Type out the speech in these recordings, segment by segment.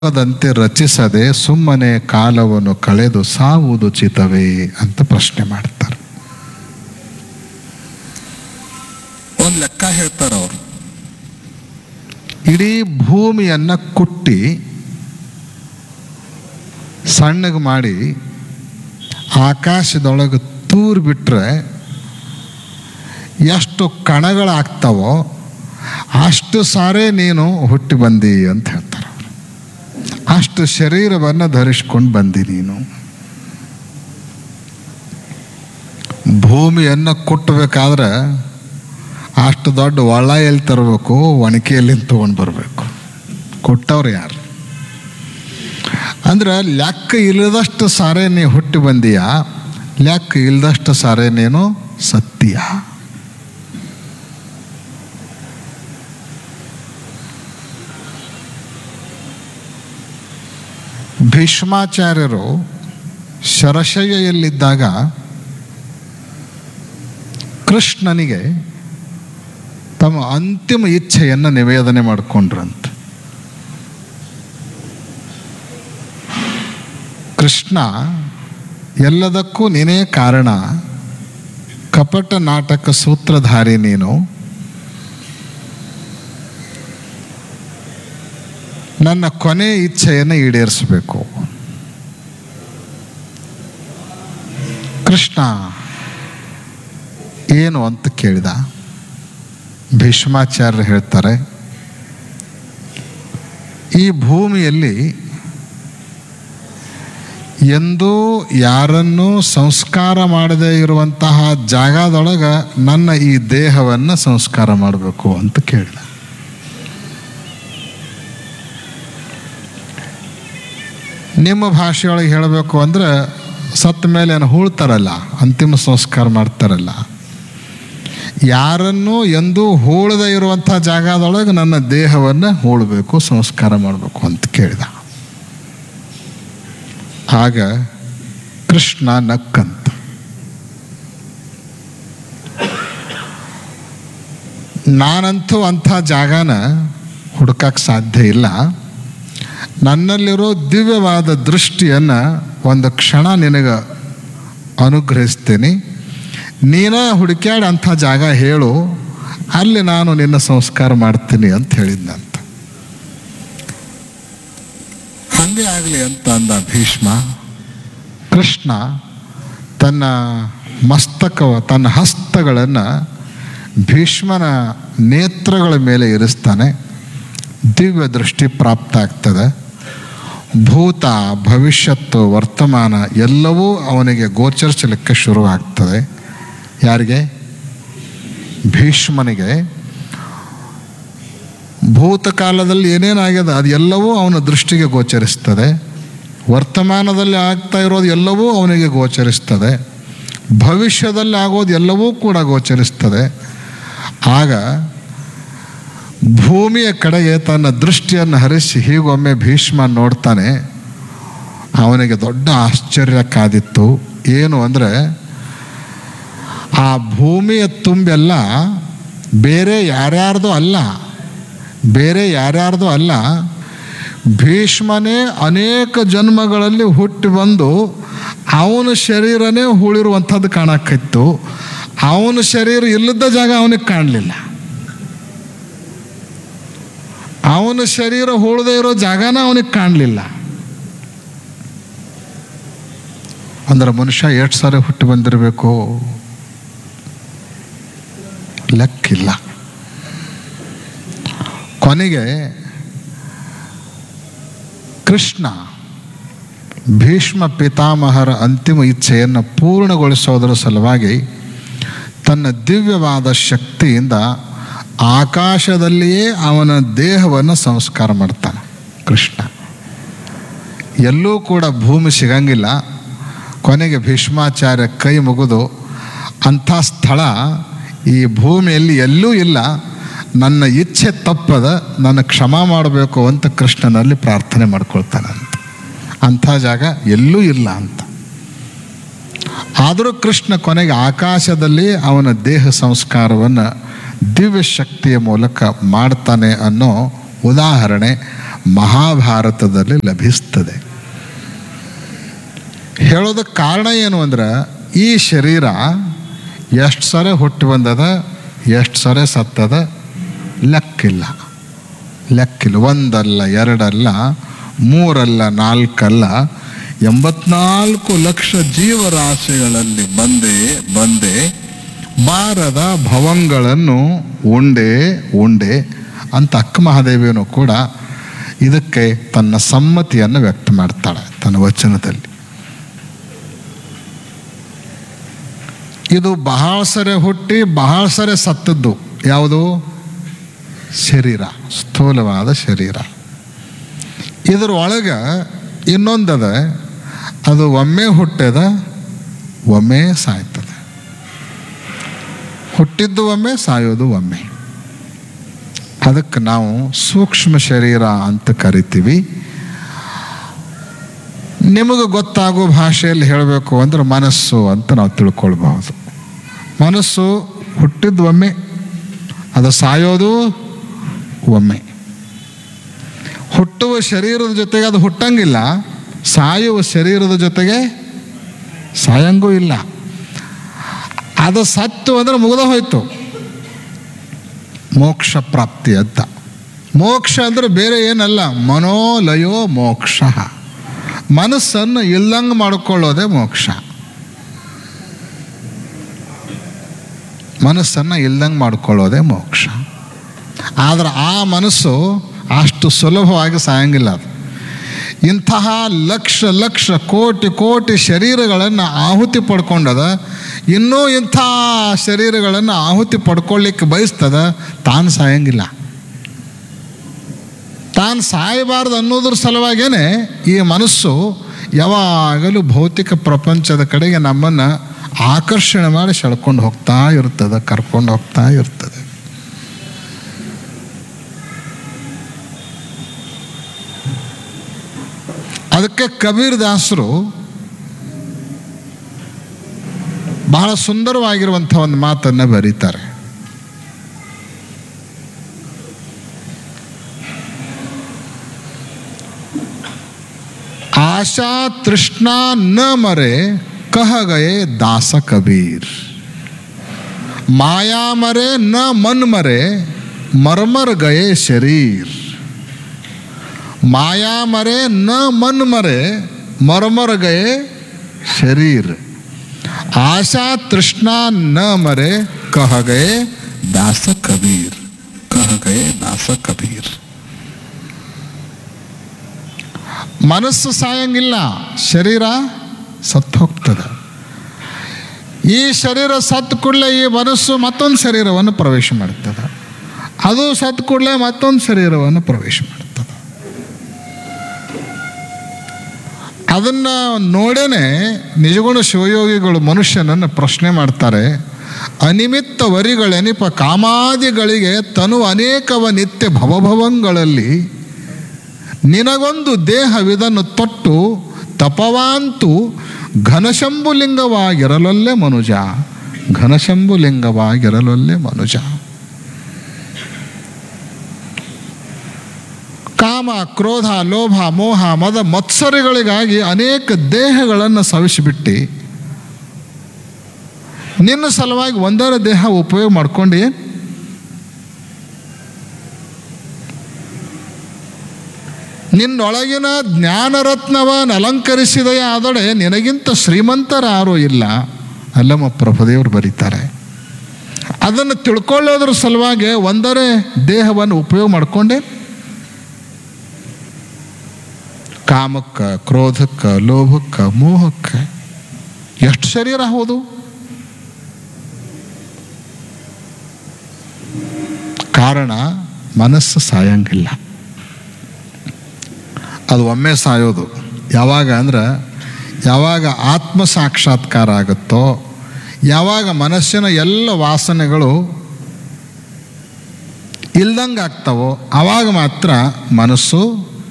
ದಂತೆ ರಚಿಸದೆ ಸುಮ್ಮನೆ ಕಾಲವನ್ನು ಕಳೆದು ಸಾವುದು ಚಿತವೇ ಅಂತ ಪ್ರಶ್ನೆ ಮಾಡ್ತಾರೆ ಒಂದು ಲೆಕ್ಕ ಹೇಳ್ತಾರೆ ಅವರು ಇಡೀ ಭೂಮಿಯನ್ನ ಕುಟ್ಟಿ ಸಣ್ಣಗೆ ಮಾಡಿ ಆಕಾಶದೊಳಗೆ ತೂರ್ ಬಿಟ್ರೆ ಎಷ್ಟು ಕಣಗಳಾಗ್ತಾವೋ ಅಷ್ಟು ಸಾರೇ ನೀನು ಹುಟ್ಟಿ ಬಂದಿ ಅಂತ ಹೇಳ್ತಾರೆ ಅವರು ಅಷ್ಟು ಶರೀರವನ್ನು ಧರಿಸ್ಕೊಂಡು ಬಂದಿ ನೀನು ಭೂಮಿಯನ್ನು ಕುಟ್ಟಬೇಕಾದ್ರೆ ಅಷ್ಟು ದೊಡ್ಡ ಒಳ ಎಲ್ಲಿ ತರಬೇಕು ಒಣಕೆಯಲ್ಲಿ ತೊಗೊಂಡು ಬರಬೇಕು ಕೊಟ್ಟವ್ರು ಯಾರು ಅಂದ್ರೆ ಲೆಕ್ಕ ಇಲ್ಲದಷ್ಟು ಸಾರೆ ನೀ ಹುಟ್ಟಿ ಬಂದೀಯ ಲೆಕ್ಕ ಇಲ್ಲದಷ್ಟು ಸಾರೆ ನೀನು ಸತ್ಯ ಭೀಷ್ಮಾಚಾರ್ಯರು ಶರಶಯ್ಯಲ್ಲಿದ್ದಾಗ ಕೃಷ್ಣನಿಗೆ ತಮ್ಮ ಅಂತಿಮ ಇಚ್ಛೆಯನ್ನು ನಿವೇದನೆ ಮಾಡಿಕೊಂಡ್ರಂತ ಕೃಷ್ಣ ಎಲ್ಲದಕ್ಕೂ ನೀನೇ ಕಾರಣ ಕಪಟ ನಾಟಕ ಸೂತ್ರಧಾರಿ ನೀನು ನನ್ನ ಕೊನೆ ಇಚ್ಛೆಯನ್ನು ಈಡೇರಿಸಬೇಕು ಕೃಷ್ಣ ಏನು ಅಂತ ಕೇಳಿದ ಭೀಷ್ಮಾಚಾರ್ಯರು ಹೇಳ್ತಾರೆ ಈ ಭೂಮಿಯಲ್ಲಿ ಎಂದೂ ಯಾರನ್ನೂ ಸಂಸ್ಕಾರ ಮಾಡದೇ ಇರುವಂತಹ ಜಾಗದೊಳಗೆ ನನ್ನ ಈ ದೇಹವನ್ನು ಸಂಸ್ಕಾರ ಮಾಡಬೇಕು ಅಂತ ಕೇಳಿದ ನಿಮ್ಮ ಭಾಷೆಯೊಳಗೆ ಹೇಳಬೇಕು ಅಂದ್ರೆ ಸತ್ತ ಮೇಲೆ ಏನು ಹೂಳ್ತಾರಲ್ಲ ಅಂತಿಮ ಸಂಸ್ಕಾರ ಮಾಡ್ತಾರಲ್ಲ ಯಾರನ್ನೂ ಎಂದೂ ಹೂಳದೇ ಇರುವಂಥ ಜಾಗದೊಳಗೆ ನನ್ನ ದೇಹವನ್ನು ಹೂಳಬೇಕು ಸಂಸ್ಕಾರ ಮಾಡಬೇಕು ಅಂತ ಕೇಳಿದ ಆಗ ಕೃಷ್ಣ ನಕ್ಕಂತ ನಾನಂತೂ ಅಂಥ ಜಾಗನ ಹುಡುಕಕ್ಕೆ ಸಾಧ್ಯ ಇಲ್ಲ ನನ್ನಲ್ಲಿರೋ ದಿವ್ಯವಾದ ದೃಷ್ಟಿಯನ್ನು ಒಂದು ಕ್ಷಣ ನಿನಗೆ ಅನುಗ್ರಹಿಸ್ತೀನಿ ನೀನ ಹುಡುಕ್ಯಾಡಿ ಅಂಥ ಜಾಗ ಹೇಳು ಅಲ್ಲಿ ನಾನು ನಿನ್ನ ಸಂಸ್ಕಾರ ಮಾಡ್ತೀನಿ ಅಂತ ಹೇಳಿದ್ನಂತ ಹಂಗೆ ಆಗಲಿ ಅಂತ ಅಂದ ಭೀಷ್ಮ ಕೃಷ್ಣ ತನ್ನ ಮಸ್ತಕ ತನ್ನ ಹಸ್ತಗಳನ್ನು ಭೀಷ್ಮನ ನೇತ್ರಗಳ ಮೇಲೆ ಇರಿಸ್ತಾನೆ ದಿವ್ಯ ದೃಷ್ಟಿ ಪ್ರಾಪ್ತ ಆಗ್ತದೆ ಭೂತ ಭವಿಷ್ಯತ್ತು ವರ್ತಮಾನ ಎಲ್ಲವೂ ಅವನಿಗೆ ಗೋಚರಿಸಲಿಕ್ಕೆ ಶುರುವಾಗ್ತದೆ ಯಾರಿಗೆ ಭೀಷ್ಮನಿಗೆ ಭೂತಕಾಲದಲ್ಲಿ ಏನೇನಾಗ್ಯದ ಅದೆಲ್ಲವೂ ಅವನ ದೃಷ್ಟಿಗೆ ಗೋಚರಿಸ್ತದೆ ವರ್ತಮಾನದಲ್ಲಿ ಆಗ್ತಾ ಇರೋದು ಎಲ್ಲವೂ ಅವನಿಗೆ ಗೋಚರಿಸ್ತದೆ ಭವಿಷ್ಯದಲ್ಲಿ ಆಗೋದು ಎಲ್ಲವೂ ಕೂಡ ಗೋಚರಿಸ್ತದೆ ಆಗ ಭೂಮಿಯ ಕಡೆಗೆ ತನ್ನ ದೃಷ್ಟಿಯನ್ನು ಹರಿಸಿ ಹೀಗೊಮ್ಮೆ ಭೀಷ್ಮ ನೋಡ್ತಾನೆ ಅವನಿಗೆ ದೊಡ್ಡ ಆಶ್ಚರ್ಯ ಕಾದಿತ್ತು ಏನು ಅಂದರೆ ಆ ಭೂಮಿಯ ತುಂಬೆಲ್ಲ ಬೇರೆ ಯಾರ್ಯಾರ್ದು ಅಲ್ಲ ಬೇರೆ ಯಾರ್ಯಾರ್ದು ಅಲ್ಲ ಭೀಷ್ಮನೇ ಅನೇಕ ಜನ್ಮಗಳಲ್ಲಿ ಹುಟ್ಟಿ ಬಂದು ಅವನ ಶರೀರನೇ ಹೂಳಿರುವಂಥದ್ದು ಕಾಣಕ್ಕಿತ್ತು ಅವನ ಶರೀರ ಇಲ್ಲದ ಜಾಗ ಅವನಿಗೆ ಕಾಣಲಿಲ್ಲ ಅವನ ಶರೀರ ಹೂಳದೇ ಇರೋ ಜಾಗನ ಅವನಿಗೆ ಕಾಣಲಿಲ್ಲ ಅಂದ್ರೆ ಮನುಷ್ಯ ಎಷ್ಟು ಸಾರಿ ಹುಟ್ಟಿ ಬಂದಿರಬೇಕು ಲೆಕ್ಕಿಲ್ಲ ಕೊನೆಗೆ ಕೃಷ್ಣ ಭೀಷ್ಮ ಪಿತಾಮಹರ ಅಂತಿಮ ಇಚ್ಛೆಯನ್ನು ಪೂರ್ಣಗೊಳಿಸೋದರ ಸಲುವಾಗಿ ತನ್ನ ದಿವ್ಯವಾದ ಶಕ್ತಿಯಿಂದ ಆಕಾಶದಲ್ಲಿಯೇ ಅವನ ದೇಹವನ್ನು ಸಂಸ್ಕಾರ ಮಾಡ್ತಾನೆ ಕೃಷ್ಣ ಎಲ್ಲೂ ಕೂಡ ಭೂಮಿ ಸಿಗಂಗಿಲ್ಲ ಕೊನೆಗೆ ಭೀಷ್ಮಾಚಾರ್ಯ ಕೈ ಮುಗಿದು ಅಂಥ ಸ್ಥಳ ಈ ಭೂಮಿಯಲ್ಲಿ ಎಲ್ಲೂ ಇಲ್ಲ ನನ್ನ ಇಚ್ಛೆ ತಪ್ಪದ ನನ್ನ ಕ್ಷಮ ಮಾಡಬೇಕು ಅಂತ ಕೃಷ್ಣನಲ್ಲಿ ಪ್ರಾರ್ಥನೆ ಮಾಡ್ಕೊಳ್ತಾನಂತ ಅಂಥ ಜಾಗ ಎಲ್ಲೂ ಇಲ್ಲ ಅಂತ ಆದರೂ ಕೃಷ್ಣ ಕೊನೆಗೆ ಆಕಾಶದಲ್ಲಿ ಅವನ ದೇಹ ಸಂಸ್ಕಾರವನ್ನು ದಿವ್ಯ ಶಕ್ತಿಯ ಮೂಲಕ ಮಾಡ್ತಾನೆ ಅನ್ನೋ ಉದಾಹರಣೆ ಮಹಾಭಾರತದಲ್ಲಿ ಲಭಿಸ್ತದೆ ಹೇಳೋದಕ್ಕೆ ಕಾರಣ ಏನು ಅಂದ್ರೆ ಈ ಶರೀರ ಎಷ್ಟು ಸರಿ ಹುಟ್ಟಿ ಬಂದದ ಎಷ್ಟು ಸರಿ ಸತ್ತದ ಲೆಕ್ಕಿಲ್ಲ ಲೆಕ್ಕಿಲ್ಲ ಒಂದಲ್ಲ ಎರಡಲ್ಲ ಮೂರಲ್ಲ ನಾಲ್ಕಲ್ಲ ಎಂಬತ್ನಾಲ್ಕು ಲಕ್ಷ ಜೀವರಾಶಿಗಳಲ್ಲಿ ಬಂದೇ ಬಂದೇ ಬಾರದ ಭವಂಗಳನ್ನು ಉಂಡೆ ಉಂಡೆ ಅಂತ ಅಕ್ಕ ಮಹಾದೇವಿಯನು ಕೂಡ ಇದಕ್ಕೆ ತನ್ನ ಸಮ್ಮತಿಯನ್ನು ವ್ಯಕ್ತ ಮಾಡ್ತಾಳೆ ತನ್ನ ವಚನದಲ್ಲಿ ಇದು ಬಹಳ ಸರಿ ಹುಟ್ಟಿ ಬಹಳ ಸರಿ ಸತ್ತದ್ದು ಯಾವುದು ಶರೀರ ಸ್ಥೂಲವಾದ ಶರೀರ ಇದ್ರ ಒಳಗೆ ಇನ್ನೊಂದದ ಅದು ಒಮ್ಮೆ ಹುಟ್ಟದ ಒಮ್ಮೆ ಸಾಯ್ತದೆ ಹುಟ್ಟಿದ್ದು ಒಮ್ಮೆ ಸಾಯೋದು ಒಮ್ಮೆ ಅದಕ್ಕೆ ನಾವು ಸೂಕ್ಷ್ಮ ಶರೀರ ಅಂತ ಕರಿತೀವಿ ನಿಮಗೆ ಗೊತ್ತಾಗೋ ಭಾಷೆಯಲ್ಲಿ ಹೇಳಬೇಕು ಅಂದ್ರೆ ಮನಸ್ಸು ಅಂತ ನಾವು ತಿಳ್ಕೊಳ್ಬಹುದು ಮನಸ್ಸು ಹುಟ್ಟಿದ್ದು ಒಮ್ಮೆ ಅದು ಸಾಯೋದು ಒಮ್ಮೆ ಹುಟ್ಟುವ ಶರೀರದ ಜೊತೆಗೆ ಅದು ಹುಟ್ಟಂಗಿಲ್ಲ ಸಾಯುವ ಶರೀರದ ಜೊತೆಗೆ ಸಾಯಂಗೂ ಇಲ್ಲ ಅದು ಸತ್ತು ಅಂದ್ರೆ ಮುಗಿದ ಹೋಯ್ತು ಮೋಕ್ಷ ಪ್ರಾಪ್ತಿ ಅಂತ ಮೋಕ್ಷ ಅಂದ್ರೆ ಬೇರೆ ಏನಲ್ಲ ಮನೋಲಯೋ ಮೋಕ್ಷ ಮನಸ್ಸನ್ನು ಇಲ್ಲಂಗೆ ಮಾಡಿಕೊಳ್ಳೋದೇ ಮೋಕ್ಷ ಮನಸ್ಸನ್ನು ಇಲ್ದಂಗೆ ಮಾಡ್ಕೊಳ್ಳೋದೇ ಮೋಕ್ಷ ಆದರೆ ಆ ಮನಸ್ಸು ಅಷ್ಟು ಸುಲಭವಾಗಿ ಸಾಯಂಗಿಲ್ಲ ಅದು ಇಂತಹ ಲಕ್ಷ ಲಕ್ಷ ಕೋಟಿ ಕೋಟಿ ಶರೀರಗಳನ್ನು ಆಹುತಿ ಪಡ್ಕೊಂಡದ ಇನ್ನೂ ಇಂಥ ಶರೀರಗಳನ್ನು ಆಹುತಿ ಪಡ್ಕೊಳ್ಳಿಕ್ಕೆ ಬಯಸ್ತದ ತಾನು ಸಾಯಂಗಿಲ್ಲ ತಾನು ಸಾಯಬಾರ್ದು ಅನ್ನೋದ್ರ ಸಲುವಾಗೇನೆ ಈ ಮನಸ್ಸು ಯಾವಾಗಲೂ ಭೌತಿಕ ಪ್ರಪಂಚದ ಕಡೆಗೆ ನಮ್ಮನ್ನು ಆಕರ್ಷಣೆ ಮಾಡಿ ಸೆಳ್ಕೊಂಡು ಹೋಗ್ತಾ ಇರ್ತದೆ ಕರ್ಕೊಂಡು ಹೋಗ್ತಾ ಇರ್ತದೆ ಅದಕ್ಕೆ ಕಬೀರ್ ದಾಸರು ಬಹಳ ಸುಂದರವಾಗಿರುವಂಥ ಒಂದು ಮಾತನ್ನು ಬರೀತಾರೆ आशा तृष्णा न मरे कह गए दास कबीर माया मरे न मन मरे मरमर गए शरीर माया मरे न मन मरे मरमर गए शरीर आशा तृष्णा न मरे कह गए दास कबीर कह गए दास कबीर ಮನಸ್ಸು ಸಾಯಂಗಿಲ್ಲ ಶರೀರ ಸತ್ತು ಹೋಗ್ತದೆ ಈ ಶರೀರ ಸತ್ತು ಕೂಡಲೇ ಈ ಮನಸ್ಸು ಮತ್ತೊಂದು ಶರೀರವನ್ನು ಪ್ರವೇಶ ಮಾಡುತ್ತದೆ ಅದು ಸತ್ತು ಕೂಡಲೇ ಮತ್ತೊಂದು ಶರೀರವನ್ನು ಪ್ರವೇಶ ಮಾಡುತ್ತದೆ ಅದನ್ನು ನೋಡೇನೆ ನಿಜಗುಣ ಶಿವಯೋಗಿಗಳು ಮನುಷ್ಯನನ್ನು ಪ್ರಶ್ನೆ ಮಾಡ್ತಾರೆ ಅನಿಮಿತ್ತ ವರಿಗಳೆನಿಪ ಕಾಮಾದಿಗಳಿಗೆ ತನು ಅನೇಕವ ನಿತ್ಯ ಭವಭವಂಗಳಲ್ಲಿ ನಿನಗೊಂದು ದೇಹವಿದನ್ನು ತೊಟ್ಟು ತಪವಾಂತು ಘನಶಂಭುಲಿಂಗವಾಗಿರಲೊಲ್ಲೆ ಮನುಜ ಘನಶಂಭುಲಿಂಗವಾಗಿರಲೊಲ್ಲೆ ಮನುಜ ಕಾಮ ಕ್ರೋಧ ಲೋಭ ಮೋಹ ಮದ ಮತ್ಸರಿಗಳಿಗಾಗಿ ಅನೇಕ ದೇಹಗಳನ್ನು ಸವಿಸಿಬಿಟ್ಟು ನಿನ್ನ ಸಲುವಾಗಿ ಒಂದರ ದೇಹ ಉಪಯೋಗ ಮಾಡ್ಕೊಂಡು ನಿನ್ನೊಳಗಿನ ಜ್ಞಾನರತ್ನವನ್ನು ಅಲಂಕರಿಸಿದೆಯೇ ಆದೊಡೆ ನಿನಗಿಂತ ಶ್ರೀಮಂತರಾರೂ ಇಲ್ಲ ಅಲ್ಲಮ್ಮ ಪ್ರಭುದೇವರು ಬರೀತಾರೆ ಅದನ್ನು ತಿಳ್ಕೊಳ್ಳೋದ್ರ ಸಲುವಾಗಿ ಒಂದರೇ ದೇಹವನ್ನು ಉಪಯೋಗ ಮಾಡಿಕೊಂಡೆ ಕಾಮಕ್ಕೆ ಕ್ರೋಧಕ್ಕೆ ಲೋಭಕ್ಕೆ ಮೋಹಕ್ಕೆ ಎಷ್ಟು ಶರೀರ ಹೌದು ಕಾರಣ ಮನಸ್ಸು ಸಾಯಂಗಿಲ್ಲ ಅದು ಒಮ್ಮೆ ಸಾಯೋದು ಯಾವಾಗ ಅಂದ್ರೆ ಯಾವಾಗ ಆತ್ಮ ಸಾಕ್ಷಾತ್ಕಾರ ಆಗುತ್ತೋ ಯಾವಾಗ ಮನಸ್ಸಿನ ಎಲ್ಲ ವಾಸನೆಗಳು ಇಲ್ದಂಗೆ ಆಗ್ತಾವೋ ಆವಾಗ ಮಾತ್ರ ಮನಸ್ಸು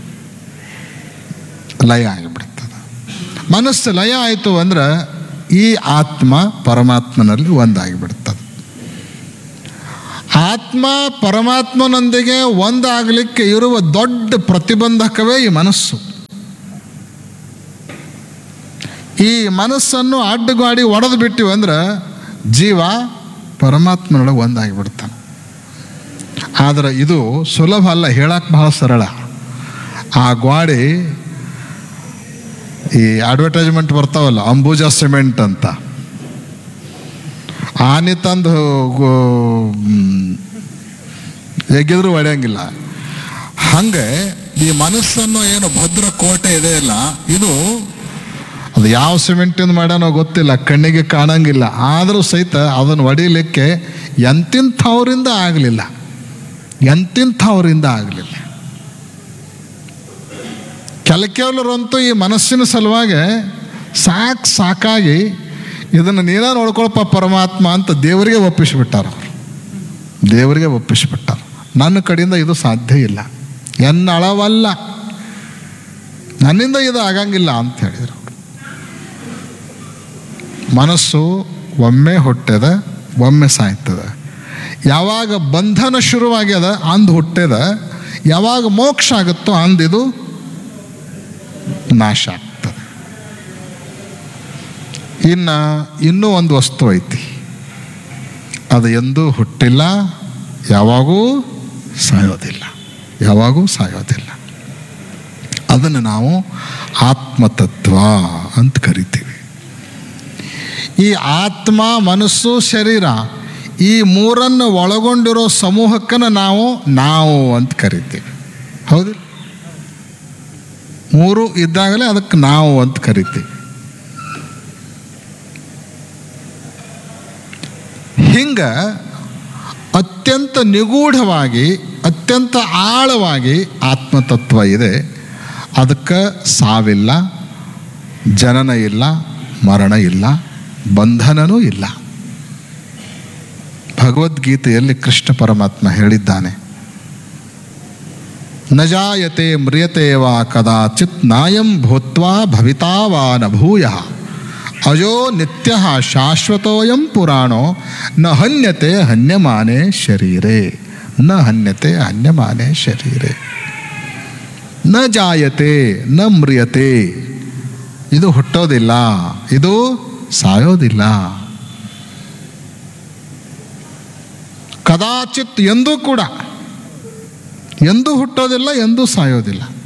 ಲಯ ಆಗಿಬಿಡ್ತದೆ ಮನಸ್ಸು ಲಯ ಆಯಿತು ಅಂದ್ರೆ ಈ ಆತ್ಮ ಪರಮಾತ್ಮನಲ್ಲಿ ಒಂದಾಗಿಬಿಡ್ತದೆ ಆತ್ಮ ಪರಮಾತ್ಮನೊಂದಿಗೆ ಒಂದಾಗಲಿಕ್ಕೆ ಇರುವ ದೊಡ್ಡ ಪ್ರತಿಬಂಧಕವೇ ಈ ಮನಸ್ಸು ಈ ಮನಸ್ಸನ್ನು ಅಡ್ಡಗಾಡಿ ಒಡೆದು ಬಿಟ್ಟಿವಿ ಅಂದ್ರೆ ಜೀವ ಪರಮಾತ್ಮನೊಳಗೆ ಒಂದಾಗಿಬಿಡ್ತಾನೆ ಆದರೆ ಇದು ಸುಲಭ ಅಲ್ಲ ಹೇಳಕ್ಕೆ ಬಹಳ ಸರಳ ಆ ಗ್ವಾಡಿ ಈ ಅಡ್ವರ್ಟೈಸ್ಮೆಂಟ್ ಬರ್ತಾವಲ್ಲ ಅಂಬೂಜಾ ಸಿಮೆಂಟ್ ಅಂತ ಆನೆ ತಂದು ಗೋ- ಮ್, ಎಗ್ಗಿದ್ರು ಹೊಡೆಯಂಗಿಲ್ಲ ಹಂಗೆ ಈ ಮನಸ್ಸನ್ನು ಏನು ಭದ್ರ ಕೋಟೆ ಇದೆ ಅಲ್ಲ ಇದು ಅದು ಯಾವ ಸಿಮೆಂಟಿಂದ ಮಾಡ್ಯಾನೋ ಗೊತ್ತಿಲ್ಲ ಕಣ್ಣಿಗೆ ಕಾಣಂಗಿಲ್ಲ ಆದರೂ ಸಹಿತ ಅದನ್ನು ಹೊಡಿಲಿಕ್ಕೆ ಎಂತಿಂಥವರಿಂದ ಆಗಲಿಲ್ಲ ಎಂತಿಂಥವರಿಂದ ಆಗಲಿಲ್ಲ ಕೆಲ ಕೆಲವರಂತೂ ಈ ಮನಸ್ಸಿನ ಸಲುವಾಗಿ ಸಾಕು ಸಾಕಾಗಿ ಇದನ್ನು ನೀನೇ ನೋಡ್ಕೊಳಪ್ಪ ಪರಮಾತ್ಮ ಅಂತ ದೇವರಿಗೆ ಒಪ್ಪಿಸಿಬಿಟ್ಟಾರ ಅವರು ದೇವರಿಗೆ ಒಪ್ಪಿಸಿಬಿಟ್ಟಾರ ನನ್ನ ಕಡೆಯಿಂದ ಇದು ಸಾಧ್ಯ ಇಲ್ಲ ಎನ್ನ ಅಳವಲ್ಲ ನನ್ನಿಂದ ಇದು ಆಗಂಗಿಲ್ಲ ಅಂತ ಹೇಳಿದರು ಅವರು ಮನಸ್ಸು ಒಮ್ಮೆ ಹುಟ್ಟದ ಒಮ್ಮೆ ಸಾಯ್ತದ ಯಾವಾಗ ಬಂಧನ ಶುರುವಾಗ್ಯದ ಅಂದು ಹುಟ್ಟದ ಯಾವಾಗ ಮೋಕ್ಷ ಆಗುತ್ತೋ ಅಂದಿದು ನಾಶ ಆಗ್ತದೆ ಇನ್ನು ಇನ್ನೂ ಒಂದು ವಸ್ತು ಐತಿ ಅದು ಎಂದೂ ಹುಟ್ಟಿಲ್ಲ ಯಾವಾಗೂ ಸಾಯೋದಿಲ್ಲ ಯಾವಾಗೂ ಸಾಯೋದಿಲ್ಲ ಅದನ್ನು ನಾವು ಆತ್ಮತತ್ವ ಅಂತ ಕರಿತೀವಿ ಈ ಆತ್ಮ ಮನಸ್ಸು ಶರೀರ ಈ ಮೂರನ್ನು ಒಳಗೊಂಡಿರೋ ಸಮೂಹಕ್ಕನ್ನು ನಾವು ನಾವು ಅಂತ ಕರಿತೀವಿ ಹೌದಿಲ್ಲ ಮೂರು ಇದ್ದಾಗಲೇ ಅದಕ್ಕೆ ನಾವು ಅಂತ ಕರಿತೀವಿ ಹಿಂಗ ಅತ್ಯಂತ ನಿಗೂಢವಾಗಿ ಅತ್ಯಂತ ಆಳವಾಗಿ ಆತ್ಮತತ್ವ ಇದೆ ಅದಕ್ಕೆ ಸಾವಿಲ್ಲ ಜನನ ಇಲ್ಲ ಮರಣ ಇಲ್ಲ ಬಂಧನನೂ ಇಲ್ಲ ಭಗವದ್ಗೀತೆಯಲ್ಲಿ ಕೃಷ್ಣ ಪರಮಾತ್ಮ ಹೇಳಿದ್ದಾನೆ ನ ಜಾಯತೆ ಮ್ರಿಯತೆ ವಾ ಕದಾಚಿತ್ ನಾಯಂ ಭೂತ್ವಾ ಭವಿತಾ ವಾ ನ ಭೂಯ ಅಜೋ ನಿತ್ಯ ಶಾಶ್ವತೋಯಂ ಪುರಾಣೋ ನ ಹನ್ಯತೆ ಹನ್ಯಮಾನೆ ಶರೀರೆ ನ ಹನ್ಯತೆ ಹನ್ಯಮಾನೆ ಶರೀರೆ ನ ಜಾಯತೆ ನ ಮ್ರಿಯತೆ ಇದು ಹುಟ್ಟೋದಿಲ್ಲ ಇದು ಸಾಯೋದಿಲ್ಲ ಕದಾಚಿತ್ ಎಂದೂ ಕೂಡ ಎಂದೂ ಹುಟ್ಟೋದಿಲ್ಲ ಎಂದೂ ಸಾಯೋದಿಲ್ಲ